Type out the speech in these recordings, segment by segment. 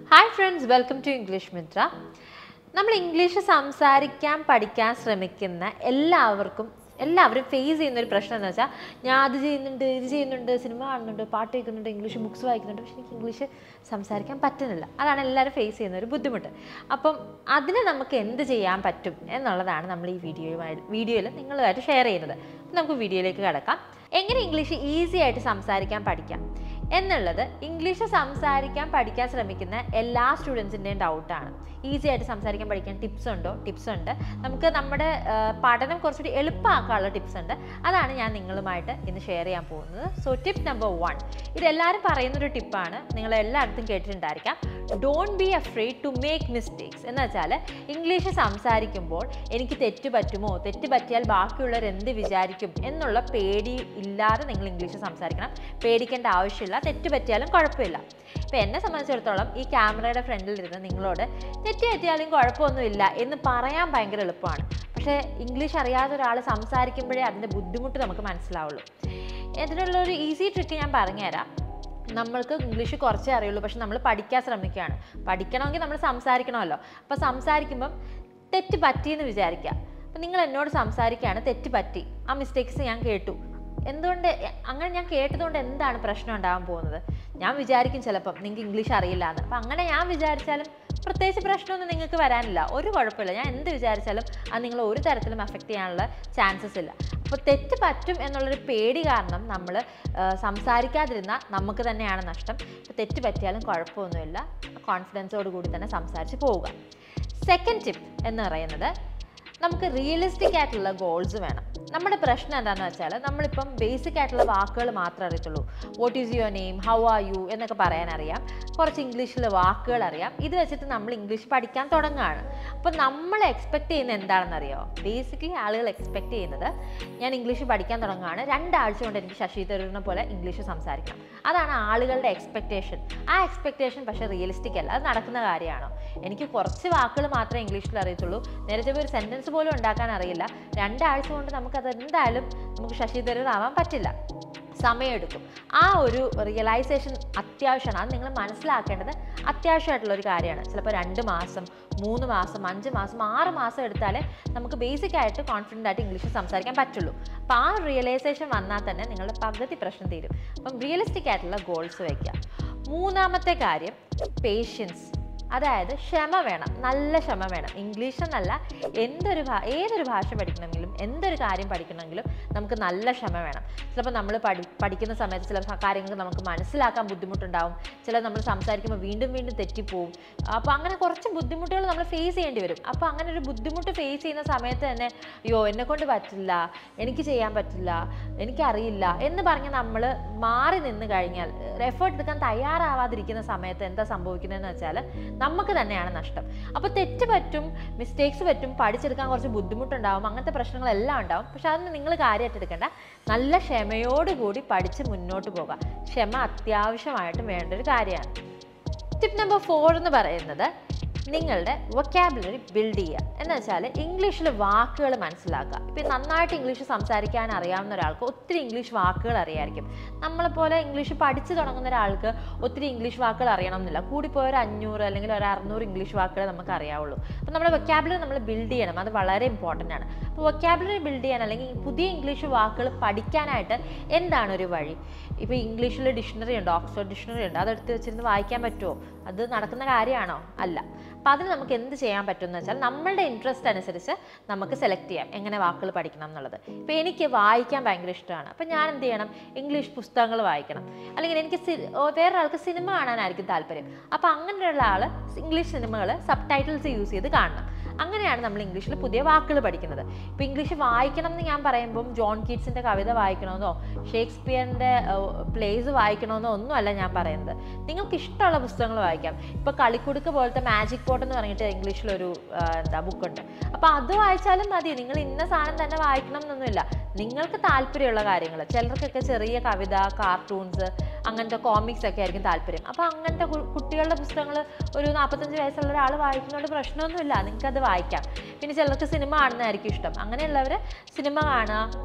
Hi friends welcome to English Mitra നമ്മൾ English സംസാരിക്കാൻ പഠിക്കാൻ ശ്രമിക്കുന്ന എല്ലാവർക്കും എല്ലാവരും ഫേസ് ചെയ്യുന്ന ഒരു പ്രശ്നം എന്ന് വെച്ചാൽ ഞാൻ അത് ചെയ്യുന്നുണ്ട് ഇത് ചെയ്യുന്നുണ്ട് സിനിമ കാണുന്നുണ്ട് പാട്ട് കേൾക്കുന്നുണ്ട് ഇംഗ്ലീഷ് ബുക്സ് വായിക്കുന്നുണ്ട് പക്ഷേ എനിക്ക് ഇംഗ്ലീഷ് സംസാരിക്കാൻ പറ്റുന്നില്ല അതാണ് എല്ലാവരും ഫേസ് ചെയ്യുന്ന ഒരു ബുദ്ധിമുട്ട് അപ്പം അതിന് നമുക്ക് എന്ത് ചെയ്യാൻ പറ്റും എന്നുള്ളതാണ് നമ്മൾ ഈ വീഡിയോയുമായി വീഡിയോയിൽ നിങ്ങളുമായിട്ട് ഷെയർ ചെയ്യുന്നത് അപ്പം നമുക്ക് വീഡിയോയിലേക്ക് കിടക്കാം എങ്ങനെ ഇംഗ്ലീഷ് ഈസി ആയിട്ട് സംസാരിക്കാൻ പഠിക്കാം എന്നുള്ളത് ഇംഗ്ലീഷ് സംസാരിക്കാൻ പഠിക്കാൻ ശ്രമിക്കുന്ന എല്ലാ സ്റ്റുഡൻസിൻ്റെയും ഡൗട്ടാണ് ഈസി ആയിട്ട് സംസാരിക്കാൻ പഠിക്കാൻ ടിപ്സ് ഉണ്ടോ ടിപ്സ് ഉണ്ട് നമുക്ക് നമ്മുടെ ആ, പഠനം കുറച്ചുകൂടി എളുപ്പമാക്കാനുള്ള ടിപ്സ് ഉണ്ട് അതാണ് ഞാൻ നിങ്ങളുമായിട്ട് ഇന്ന് ഷെയർ ചെയ്യാൻ പോകുന്നത് സോ ടിപ്പ് നമ്പർ വൺ ഇതെല്ലാവരും പറയുന്നൊരു ടിപ്പാണ് നിങ്ങൾ എല്ലായിടത്തും കേട്ടിട്ടുണ്ടായിരിക്കാം don't be afraid to make mistakes എന്ന് വെച്ചാൽ ഇംഗ്ലീഷ് സംസാരിക്കുമ്പോൾ എനിക്ക് തെറ്റ് പറ്റുമോ തെറ്റ് പറ്റിയാൽ ബാക്കിയുള്ളവർ എന്ത് വിചാരിക്കും എന്നുള്ള പേടി ഇല്ലാതെ നിങ്ങൾ ഇംഗ്ലീഷ് സംസാരിക്കണം പേടിക്കേണ്ട ആവശ്യമില്ല തെറ്റ് പറ്റിയാലും കുഴപ്പമില്ല ഇപ്പം എന്നെ സംബന്ധിച്ചിടത്തോളം ഈ ക്യാമറയുടെ ഫ്രണ്ടിലിരുന്ന് നിങ്ങളോട് തെറ്റ് പറ്റിയാലും കുഴപ്പമൊന്നുമില്ല എന്ന് പറയാൻ ഭയങ്കര എളുപ്പമാണ് പക്ഷേ ഇംഗ്ലീഷ് അറിയാത്ത ഒരാൾ സംസാരിക്കുമ്പോഴേ അതിൻ്റെ ബുദ്ധിമുട്ട് നമുക്ക് മനസ്സിലാവുള്ളൂ ഇതിനുള്ള ഒരു ഈസി ട്രിക്ക് ഞാൻ പറഞ്ഞുതരാം നമ്മൾക്ക് ഇംഗ്ലീഷ് കുറച്ചേ അറിയുള്ളൂ പക്ഷെ നമ്മൾ പഠിക്കാൻ ശ്രമിക്കുകയാണ് പഠിക്കണമെങ്കിൽ നമ്മൾ സംസാരിക്കണമല്ലോ അപ്പോൾ സംസാരിക്കുമ്പം തെറ്റ് പറ്റിയെന്ന് വിചാരിക്കുക അപ്പം നിങ്ങൾ എന്നോട് സംസാരിക്കുകയാണ് തെറ്റ് പറ്റി ആ മിസ്റ്റേക്സ് ഞാൻ കേട്ടു എന്തുകൊണ്ട് അങ്ങനെ ഞാൻ കേട്ടതുകൊണ്ട് എന്താണ് പ്രശ്നം ഉണ്ടാകാൻ പോകുന്നത് ഞാൻ വിചാരിക്കും ചിലപ്പം നിങ്ങൾക്ക് ഇംഗ്ലീഷ് അറിയില്ല എന്ന് അപ്പം അങ്ങനെ ഞാൻ വിചാരിച്ചാലും പ്രത്യേകിച്ച് പ്രശ്നമൊന്നും നിങ്ങൾക്ക് വരാനില്ല ഒരു കുഴപ്പമില്ല ഞാൻ എന്ത് വിചാരിച്ചാലും അത് നിങ്ങൾ ഒരു തരത്തിലും എഫക്റ്റ് ചെയ്യാനുള്ള ചാൻസസ് ഇല്ല അപ്പോൾ തെറ്റ് പറ്റും എന്നുള്ളൊരു പേടി കാരണം നമ്മൾ സംസാരിക്കാതിരുന്നാൽ നമുക്ക് തന്നെയാണ് നഷ്ടം ഇപ്പോൾ തെറ്റ് പറ്റിയാലും കുഴപ്പമൊന്നുമില്ല കോൺഫിഡൻസോട് കൂടി തന്നെ സംസാരിച്ച് പോവുക സെക്കൻഡ് ടിപ്പ് എന്ന് പറയുന്നത് നമുക്ക് റിയലിസ്റ്റിക് ആയിട്ടുള്ള ഗോൾസ് വേണം നമ്മുടെ പ്രശ്നം എന്താണെന്ന് വെച്ചാൽ നമ്മളിപ്പം ബേസിക് ആയിട്ടുള്ള വാക്കുകൾ മാത്രമേ അറിയത്തുള്ളൂ what is your name how are you എന്നൊക്കെ പറയാൻ അറിയാം കുറച്ച് ഇംഗ്ലീഷിലെ വാക്കുകൾ അറിയാം ഇത് വെച്ചിട്ട് നമ്മൾ ഇംഗ്ലീഷ് പഠിക്കാൻ തുടങ്ങുകയാണ് അപ്പോൾ നമ്മൾ എക്സ്പെക്ട് ചെയ്യുന്നത് എന്താണെന്നറിയോ ബേസിക്കലി ആളുകൾ എക്സ്പെക്ട് ചെയ്യുന്നത് ഞാൻ ഇംഗ്ലീഷ് പഠിക്കാൻ തുടങ്ങുകയാണ് രണ്ടാഴ്ച കൊണ്ട് എനിക്ക് ശശി തരൂരിനെ പോലെ ഇംഗ്ലീഷ് സംസാരിക്കണം അതാണ് ആളുകളുടെ എക്സ്പെക്റ്റേഷൻ ആ എക്സ്പെക്റ്റേഷൻ പക്ഷേ റിയലിസ്റ്റിക് അല്ല അത് നടക്കുന്ന കാര്യമാണോ എനിക്ക് കുറച്ച് വാക്കുകൾ മാത്രമേ ഇംഗ്ലീഷിൽ അറിയത്തുള്ളൂ നേരത്തെ ഒരു സെൻറ്റൻസ് പോലും ഉണ്ടാക്കാൻ അറിയില്ല രണ്ടാഴ്ച കൊണ്ട് നമുക്കത് എന്തായാലും നമുക്ക് ശശി തരൂർ ആവാൻ പറ്റില്ല സമയമെടുക്കും ആ ഒരു റിയലൈസേഷൻ അത്യാവശ്യമാണ് അത് നിങ്ങൾ മനസ്സിലാക്കേണ്ടത് അത്യാവശ്യമായിട്ടുള്ള ഒരു കാര്യമാണ് ചിലപ്പോൾ രണ്ട് മാസം മൂന്ന് മാസം അഞ്ച് മാസം ആറ് മാസം എടുത്താലേ നമുക്ക് ബേസിക് ആയിട്ട് കോൺഫിഡൻ്റ് ആയിട്ട് ഇംഗ്ലീഷ് സംസാരിക്കാൻ പറ്റുള്ളൂ അപ്പോൾ ആ റിയലൈസേഷൻ വന്നാൽ തന്നെ നിങ്ങളുടെ പകുതി പ്രശ്നം തീരും അപ്പം റിയലിസ്റ്റിക് ആയിട്ടുള്ള ഗോൾസ് വയ്ക്കുക മൂന്നാമത്തെ കാര്യം പേഷ്യൻസ് അതായത് ക്ഷമ വേണം നല്ല ക്ഷമ വേണം ഇംഗ്ലീഷ് എന്നല്ല എന്തൊരു ഭാ ഏതൊരു ഭാഷ പഠിക്കണമെങ്കിലും എന്തൊരു കാര്യം പഠിക്കണമെങ്കിലും നമുക്ക് നല്ല ക്ഷമ വേണം ചിലപ്പോൾ നമ്മൾ പഠി പഠിക്കുന്ന സമയത്ത് ചില കാര്യങ്ങൾ നമുക്ക് മനസ്സിലാക്കാൻ ബുദ്ധിമുട്ടുണ്ടാവും ചില നമ്മൾ സംസാരിക്കുമ്പോൾ വീണ്ടും വീണ്ടും തെറ്റിപ്പോവും അപ്പോൾ അങ്ങനെ കുറച്ച് ബുദ്ധിമുട്ടുകൾ നമ്മൾ ഫേസ് ചെയ്യേണ്ടി വരും അപ്പോൾ അങ്ങനെ ഒരു ബുദ്ധിമുട്ട് ഫേസ് ചെയ്യുന്ന സമയത്ത് തന്നെ അയ്യോ എന്നെ കൊണ്ട് പറ്റില്ല എനിക്ക് ചെയ്യാൻ പറ്റില്ല എനിക്കറിയില്ല എന്ന് പറഞ്ഞ് നമ്മൾ മാറി നിന്ന് കഴിഞ്ഞാൽ എഫേർട്ട് എടുക്കാൻ തയ്യാറാവാതിരിക്കുന്ന സമയത്ത് എന്താ സംഭവിക്കുന്നതെന്ന് വെച്ചാൽ നമുക്ക് തന്നെയാണ് നഷ്ടം അപ്പോൾ തെറ്റ് പറ്റും മിസ്റ്റേക്സ് പറ്റും പഠിച്ചെടുക്കാൻ കുറച്ച് ബുദ്ധിമുട്ടുണ്ടാവും അങ്ങനത്തെ പ്രശ്നങ്ങളെല്ലാം ഉണ്ടാവും പക്ഷെ അതൊന്നും നിങ്ങൾ കാര്യമായിട്ട് എടുക്കേണ്ട നല്ല ക്ഷമയോടുകൂടി പഠിച്ച് മുന്നോട്ട് പോകാം ക്ഷമ അത്യാവശ്യമായിട്ട് വേണ്ട ഒരു കാര്യമാണ് ടിപ്പ് നമ്പർ ഫോർ എന്ന് പറയുന്നത് നിങ്ങളുടെ വൊക്കാബുലറി ബിൽഡ് ചെയ്യുക എന്ന് വെച്ചാൽ ഇംഗ്ലീഷിൽ വാക്കുകൾ മനസ്സിലാക്കുക ഇപ്പം നന്നായിട്ട് ഇംഗ്ലീഷ് സംസാരിക്കാൻ അറിയാവുന്ന ഒരാൾക്ക് ഒത്തിരി ഇംഗ്ലീഷ് വാക്കുകൾ അറിയായിരിക്കും നമ്മളെപ്പോലെ ഇംഗ്ലീഷ് പഠിച്ചു തുടങ്ങുന്ന ഒരാൾക്ക് ഒത്തിരി ഇംഗ്ലീഷ് വാക്കുകൾ അറിയണം എന്നില്ല കൂടിപ്പോയ ഒരു അഞ്ഞൂറ് അല്ലെങ്കിൽ ഒരു അറുന്നൂറ് ഇംഗ്ലീഷ് വാക്കുകൾ നമുക്ക് അറിയാവുള്ളൂ അപ്പോൾ നമ്മുടെ വൊക്കാബുലറി നമ്മൾ ബിൽഡ് ചെയ്യണം അത് വളരെ ഇമ്പോർട്ടൻ്റ് ആണ് അപ്പോൾ വൊക്കാബുലറി ബിൽഡ് ചെയ്യാൻ അല്ലെങ്കിൽ പുതിയ ഇംഗ്ലീഷ് വാക്കുകൾ പഠിക്കാനായിട്ട് എന്താണ് ഒരു വഴി ഇപ്പോൾ ഇംഗ്ലീഷിൽ ഡിക്ഷണറി ഉണ്ട് ഓക്സ്ഫോർഡ് ഡിക്ഷണറി ഉണ്ട് അതെടുത്ത് വെച്ചിരുന്ന് വായിക്കാൻ പറ്റുമോ അത് നടക്കുന്ന കാര്യമാണോ അല്ല അപ്പോൾ അതിന് നമുക്ക് എന്ത് ചെയ്യാൻ പറ്റും എന്ന് വെച്ചാൽ നമ്മളുടെ ഇൻട്രസ്റ്റ് അനുസരിച്ച് നമുക്ക് സെലക്ട് ചെയ്യാം എങ്ങനെ വാക്കുകൾ പഠിക്കണം എന്നുള്ളത് ഇപ്പോൾ എനിക്ക് വായിക്കാൻ ഭയങ്കര ഇഷ്ടമാണ് അപ്പോൾ ഞാൻ എന്ത് ചെയ്യണം ഇംഗ്ലീഷ് പുസ്തകങ്ങൾ വായിക്കണം അല്ലെങ്കിൽ എനിക്ക് സി- ഓ, വേറൊരാൾക്ക് സിനിമ കാണാനായിരിക്കും താല്പര്യം അപ്പോൾ അങ്ങനെയുള്ള ആൾ ഇംഗ്ലീഷ് സിനിമകൾ സബ് ടൈറ്റിൽസ് യൂസ് ചെയ്ത് കാണണം അങ്ങനെയാണ് നമ്മൾ ഇംഗ്ലീഷിൽ പുതിയ വാക്കുകൾ പഠിക്കുന്നത് ഇപ്പോൾ ഇംഗ്ലീഷ് വായിക്കണം എന്ന് ഞാൻ പറയുമ്പം ജോൺ കീറ്റ്സിൻ്റെ കവിത വായിക്കണമെന്നോ ഷേക്സ്പിയറിൻ്റെ പ്ലേസ് വായിക്കണമെന്നോ ഒന്നുമല്ല ഞാൻ പറയുന്നത് നിങ്ങൾക്ക് ഇഷ്ടമുള്ള പുസ്തകങ്ങൾ വായിക്കാം ഇപ്പോൾ കളിക്കുടുക്ക് പോലത്തെ മാജിക് പോട്ട് എന്ന് പറഞ്ഞിട്ട് ഇംഗ്ലീഷിലൊരു ആ, എന്താ ബുക്കുണ്ട് അപ്പോൾ അത് വായിച്ചാലും മതി നിങ്ങൾ ഇന്ന സാധനം തന്നെ വായിക്കണം എന്നൊന്നുമില്ല നിങ്ങൾക്ക് താല്പര്യമുള്ള കാര്യങ്ങൾ ചിലർക്കൊക്കെ ചെറിയ കവിത കാർട്ടൂൺസ് അങ്ങനത്തെ കോമിക്സ് ഒക്കെ ആയിരിക്കും താല്പര്യം അപ്പോൾ അങ്ങനത്തെ കു- കുട്ടികളുടെ പുസ്തകങ്ങൾ ഒരു നാൽപ്പത്തഞ്ച് വയസ്സുള്ള ഒരാൾ വായിക്കുന്നതുകൊണ്ട് പ്രശ്നമൊന്നുമില്ല നിങ്ങൾക്കത് വായിക്കാം പിന്നെ ചിലർക്ക് സിനിമ കാണുന്നതായിരിക്കും ഇഷ്ടം അങ്ങനെയുള്ളവർ സിനിമ കാണുക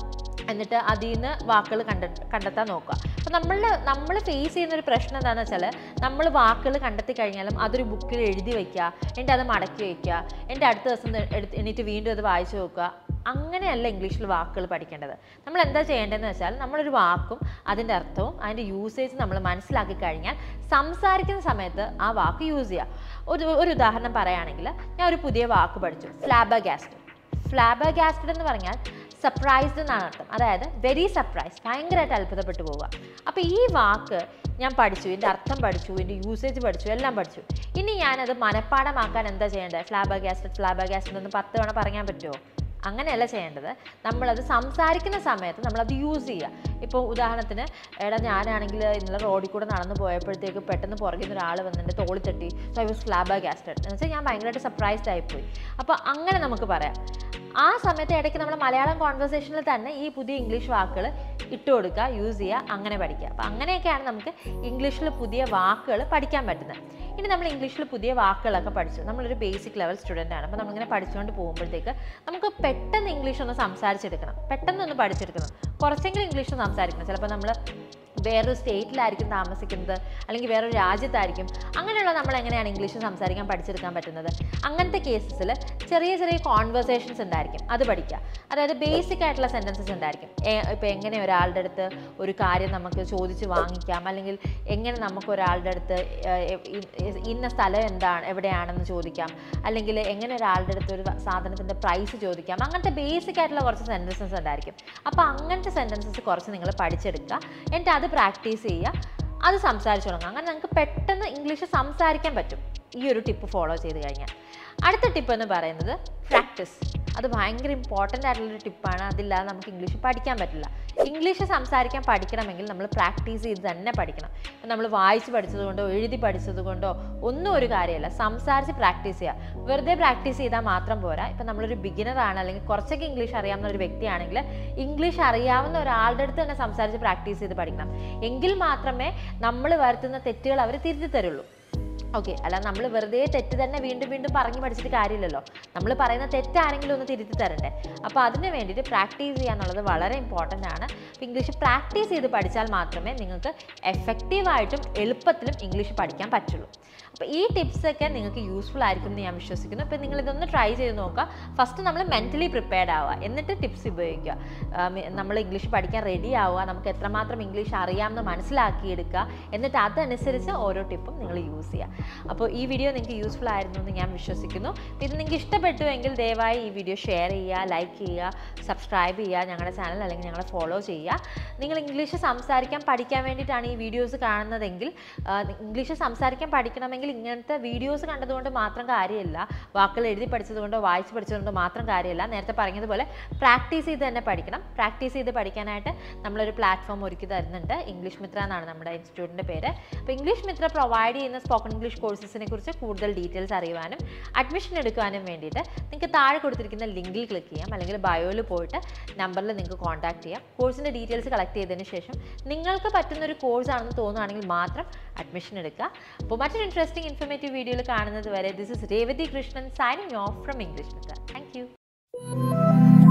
എന്നിട്ട് അതിൽ നിന്ന് വാക്കുകൾ കണ്ട കണ്ടെത്താൻ നോക്കുക അപ്പോൾ നമ്മൾ നമ്മൾ ഫേസ് ചെയ്യുന്ന ഒരു പ്രശ്നം എന്താണെന്ന് വെച്ചാൽ നമ്മൾ വാക്കുകൾ കണ്ടെത്തി കഴിഞ്ഞാലും അതൊരു ബുക്കിൽ എഴുതി വയ്ക്കുക എന്നിട്ട് അത് മടക്കി വയ്ക്കുക എന്നിട്ട് അടുത്ത ദിവസം എടുത്ത് എണീറ്റ് വീണ്ടും അത് വായിച്ചു നോക്കുക അങ്ങനെയല്ല ഇംഗ്ലീഷിൽ വാക്കുകൾ പഠിക്കേണ്ടത് നമ്മൾ എന്താ ചെയ്യേണ്ടതെന്ന് വെച്ചാൽ നമ്മളൊരു വാക്കും അതിൻ്റെ അർത്ഥവും അതിൻ്റെ യൂസേജ് നമ്മൾ മനസ്സിലാക്കി കഴിഞ്ഞാൽ സംസാരിക്കുന്ന സമയത്ത് ആ വാക്ക് യൂസ് ചെയ്യുക ഒരു ഒരു ഉദാഹരണം പറയുകയാണെങ്കിൽ ഞാൻ ഒരു പുതിയ വാക്ക് പഠിച്ചു ഫ്ലാബഗാസ്റ്റഡ് ഫ്ലാബഗാസ്റ്റഡ് എന്ന് പറഞ്ഞാൽ സർപ്രൈസ്ഡ് എന്നാണ് അർത്ഥം അതായത് വെരി സർപ്രൈസ് ഭയങ്കരമായിട്ട് അത്ഭുതപ്പെട്ടു പോവുക അപ്പോൾ ഈ വാക്ക് ഞാൻ പഠിച്ചു ഇതിൻ്റെ അർത്ഥം പഠിച്ചു ഇതിൻ്റെ യൂസേജ് പഠിച്ചു എല്ലാം പഠിച്ചു ഇനി ഞാനത് മനഃപ്പാടമാക്കാൻ എന്താ ചെയ്യേണ്ടത് ഫ്ലാബഗാസ്റ്റഡ് ഫ്ലാബഗാസ്റ്റഡ് എന്ന് പത്ത് തവണ പറയാൻ പറ്റുമോ അങ്ങനെയല്ല ചെയ്യേണ്ടത് നമ്മളത് സംസാരിക്കുന്ന സമയത്ത് നമ്മളത് യൂസ് ചെയ്യുക ഇപ്പോൾ ഉദാഹരണത്തിന് എടാ ഞാനാണെങ്കിൽ ഇന്നലെ റോഡിൽ കൂടെ നടന്നു പോയപ്പോഴത്തേക്ക് പെട്ടെന്ന് പുറകിൽ നിന്ന് ഒരാൾ വന്നിട്ട് തോളി തട്ടി സോ ഐ വാസ് ഫ്ലാബഗാസ്റ്റഡ് എന്ന് വെച്ചാൽ ഞാൻ ഭയങ്കരമായിട്ട് സർപ്രൈസ്ഡ് ആയിപ്പോയി അപ്പോൾ അങ്ങനെ നമുക്ക് പറയാം ആ സമയത്ത് ഇടയ്ക്ക് നമ്മൾ മലയാളം കോൺവെർസേഷനിൽ തന്നെ ഈ പുതിയ ഇംഗ്ലീഷ് വാക്കുകൾ ഇട്ട് കൊടുക്കുക യൂസ് ചെയ്യുക അങ്ങനെ പഠിക്കുക അപ്പോൾ അങ്ങനെയൊക്കെയാണ് നമുക്ക് ഇംഗ്ലീഷിൽ പുതിയ വാക്കുകൾ പഠിക്കാൻ പറ്റുന്നത് ഇനി നമ്മൾ ഇംഗ്ലീഷിൽ പുതിയ വാക്കുകളൊക്കെ പഠിച്ചു നമ്മളൊരു ബേസിക് ലെവൽ സ്റ്റുഡൻ്റ് ആണ് അപ്പോൾ നമ്മളിങ്ങനെ പഠിച്ചുകൊണ്ട് പോകുമ്പോഴത്തേക്ക് നമുക്ക് പെട്ടെന്ന് ഇംഗ്ലീഷ് ഒന്ന് സംസാരിച്ചെടുക്കണം പെട്ടെന്ന് ഒന്ന് പഠിച്ചെടുക്കണം കുറച്ചെങ്കിലും ഇംഗ്ലീഷ് സംസാരിക്കണം ചിലപ്പോൾ നമ്മൾ വേറൊരു സ്റ്റേറ്റിലായിരിക്കും താമസിക്കുന്നത് അല്ലെങ്കിൽ വേറൊരു രാജ്യത്തായിരിക്കും അങ്ങനെയുള്ള നമ്മൾ എങ്ങനെയാണ് ഇംഗ്ലീഷ് സംസാരിക്കാൻ പഠിച്ചെടുക്കാൻ പറ്റുന്നത് അങ്ങനത്തെ കേസസിൽ ചെറിയ ചെറിയ കോൺവെർസേഷൻസ് ഉണ്ടായിരിക്കും അത് പഠിക്കുക അതായത് ബേസിക് ആയിട്ടുള്ള സെൻറ്റൻസസ് ഉണ്ടായിരിക്കും ഇപ്പോൾ എങ്ങനെ ഒരാളുടെ അടുത്ത് ഒരു കാര്യം നമുക്ക് ചോദിച്ച് വാങ്ങിക്കാം അല്ലെങ്കിൽ എങ്ങനെ നമുക്ക് ഒരാളുടെ അടുത്ത് ഏഹ്, ഇ- ഇന്ന സ്ഥലം എന്താണ് എവിടെയാണെന്ന് ചോദിക്കാം അല്ലെങ്കിൽ എങ്ങനെ ഒരാളുടെ അടുത്ത് ഒരു സാധനത്തിൻ്റെ പ്രൈസ് ചോദിക്കാം അങ്ങനത്തെ ബേസിക് ആയിട്ടുള്ള കുറച്ച് സെൻറ്റൻസസ് ഉണ്ടായിരിക്കും അപ്പോൾ അങ്ങനത്തെ സെൻറ്റൻസസ് കുറച്ച് നിങ്ങൾ പഠിച്ചെടുക്കുക എന്നിട്ട് അത് പ്രാക്ടീസ് ചെയ്യുക അത് സംസാരിച്ചു തുടങ്ങുക അങ്ങനെ നിങ്ങൾക്ക് പെട്ടെന്ന് ഇംഗ്ലീഷ് സംസാരിക്കാൻ പറ്റും ഈ ഒരു ടിപ്പ് ഫോളോ ചെയ്ത് കഴിഞ്ഞാൽ അടുത്ത ടിപ്പ് എന്ന് പറയുന്നത് പ്രാക്ടീസ് അത് ഭയങ്കര ഇമ്പോർട്ടൻ്റ് ആയിട്ടുള്ളൊരു ടിപ്പാണ് അതില്ലാതെ നമുക്ക് ഇംഗ്ലീഷ് പഠിക്കാൻ പറ്റില്ല ഇംഗ്ലീഷ് സംസാരിക്കാൻ പഠിക്കണമെങ്കിൽ നമ്മൾ പ്രാക്ടീസ് ചെയ്ത് തന്നെ പഠിക്കണം ഇപ്പം നമ്മൾ വായിച്ച് പഠിച്ചതുകൊണ്ടോ എഴുതി പഠിച്ചതുകൊണ്ടോ ഒന്നും ഒരു കാര്യമല്ല സംസാരിച്ച് പ്രാക്ടീസ് ചെയ്യുക വെറുതെ പ്രാക്ടീസ് ചെയ്താൽ മാത്രം പോരാ ഇപ്പം നമ്മളൊരു ബിഗിനർ ആണ് അല്ലെങ്കിൽ കുറച്ചൊക്കെ ഇംഗ്ലീഷ് അറിയാവുന്ന ഒരു വ്യക്തിയാണെങ്കിൽ ഇംഗ്ലീഷ് അറിയാവുന്ന ഒരാളുടെ അടുത്ത് തന്നെ സംസാരിച്ച് പ്രാക്ടീസ് ചെയ്ത് പഠിക്കണം എങ്കിൽ മാത്രമേ നമ്മൾ വരുത്തുന്ന തെറ്റുകൾ അവർ തിരുത്തി തരുള്ളൂ ഓക്കെ അല്ല നമ്മൾ വെറുതെ തെറ്റ് തന്നെ വീണ്ടും വീണ്ടും പറഞ്ഞു പഠിച്ചിട്ട് കാര്യമില്ലല്ലോ നമ്മൾ പറയുന്ന തെറ്റാരെങ്കിലും ഒന്ന് തിരുത്തി തരണ്ടേ അപ്പോൾ അതിന് വേണ്ടിയിട്ട് പ്രാക്ടീസ് ചെയ്യുക എന്നുള്ളത് വളരെ ഇമ്പോർട്ടൻ്റ് ആണ് അപ്പോൾ ഇംഗ്ലീഷ് പ്രാക്ടീസ് ചെയ്ത് പഠിച്ചാൽ മാത്രമേ നിങ്ങൾക്ക് എഫക്റ്റീവായിട്ടും എളുപ്പത്തിലും ഇംഗ്ലീഷ് പഠിക്കാൻ പറ്റുള്ളൂ അപ്പോൾ ഈ ടിപ്സൊക്കെ നിങ്ങൾക്ക് യൂസ്ഫുൾ ആയിരിക്കും എന്ന് ഞാൻ വിശ്വസിക്കുന്നു അപ്പോൾ നിങ്ങൾ ഇതൊന്ന് ട്രൈ ചെയ്ത് നോക്കുക ഫസ്റ്റ് നമ്മൾ മെൻ്റലി പ്രിപ്പയർഡ് ആവുക എന്നിട്ട് ടിപ്സ് ഉപയോഗിക്കുക ആം, നമ്മൾ ഇംഗ്ലീഷ് പഠിക്കാൻ റെഡി ആവുക നമുക്ക് എത്രമാത്രം ഇംഗ്ലീഷ് അറിയാമെന്ന് മനസ്സിലാക്കിയെടുക്കുക എന്നിട്ട് അതനുസരിച്ച് ഓരോ ടിപ്പും നിങ്ങൾ യൂസ് ചെയ്യുക അപ്പോൾ ഈ വീഡിയോ നിങ്ങൾക്ക് യൂസ്ഫുൾ ആയിരുന്നു എന്ന് ഞാൻ വിശ്വസിക്കുന്നു അപ്പോൾ ഇത് നിങ്ങൾക്ക് ഇഷ്ടപ്പെട്ടു എങ്കിൽ ദയവായി ഈ വീഡിയോ ഷെയർ ചെയ്യുക ലൈക്ക് ചെയ്യുക സബ്സ്ക്രൈബ് ചെയ്യുക ഞങ്ങളുടെ ചാനൽ അല്ലെങ്കിൽ ഞങ്ങളെ ഫോളോ ചെയ്യുക നിങ്ങൾ ഇംഗ്ലീഷ് സംസാരിക്കാൻ പഠിക്കാൻ വേണ്ടിയിട്ടാണ് ഈ വീഡിയോസ് കാണുന്നതെങ്കിൽ ആ, ഇംഗ്ലീഷ് സംസാരിക്കാൻ പഠിക്കണമെങ്കിൽ ഇങ്ങനത്തെ വീഡിയോസ് കണ്ടതുകൊണ്ട് മാത്രം കാര്യമില്ല വാക്കുകൾ എഴുതി പഠിച്ചതുകൊണ്ടോ വായിച്ച് പഠിച്ചതുകൊണ്ടോ മാത്രം കാര്യമില്ല നേരത്തെ പറഞ്ഞതുപോലെ പ്രാക്ടീസ് ചെയ്ത് തന്നെ പഠിക്കണം പ്രാക്ടീസ് ചെയ്ത് പഠിക്കാനായിട്ട് നമ്മളൊരു പ്ലാറ്റ്ഫോം ഒരുക്കി തരുന്നുണ്ട് ഇംഗ്ലീഷ് മിത്ര എന്നാണ് നമ്മുടെ ഇൻസ്റ്റിറ്റ്യൂട്ടിൻ്റെ പേര് അപ്പോൾ ഇംഗ്ലീഷ് മിത്ര പ്രൊവൈഡ് ചെയ്യുന്ന സ്പോക്കൺ ഇംഗ്ലീഷ് കോഴ്സസിനെ കുറിച്ച് കൂടുതൽ ഡീറ്റെയിൽസ് അറിയുവാനും അഡ്മിഷൻ എടുക്കാനും വേണ്ടിയിട്ട് നിങ്ങൾക്ക് താഴെ കൊടുത്തിരിക്കുന്ന ലിങ്കിൽ ക്ലിക്ക് ചെയ്യാം അല്ലെങ്കിൽ ബയോയിൽ പോയിട്ട് നമ്പറിൽ നിങ്ങൾക്ക് കോൺടാക്ട് ചെയ്യാം കോഴ്സിൻ്റെ ഡീറ്റെയിൽസ് കളക്ട് ചെയ്തതിന് ശേഷം നിങ്ങൾക്ക് പറ്റുന്ന ഒരു കോഴ്സ് ആണെന്ന് തോന്നുകയാണെങ്കിൽ മാത്രം അഡ്മിഷൻ എടുക്കുക അപ്പോൾ മറ്റൊരു ഇൻട്രസ്റ്റിംഗ് ഇൻഫർമേറ്റീവ് വീഡിയോയിൽ കാണുന്നത് വരെ this is Revathi Krishnan signing off from English Mitra thank you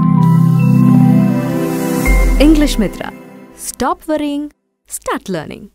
English Mitra. Stop worrying, start learning.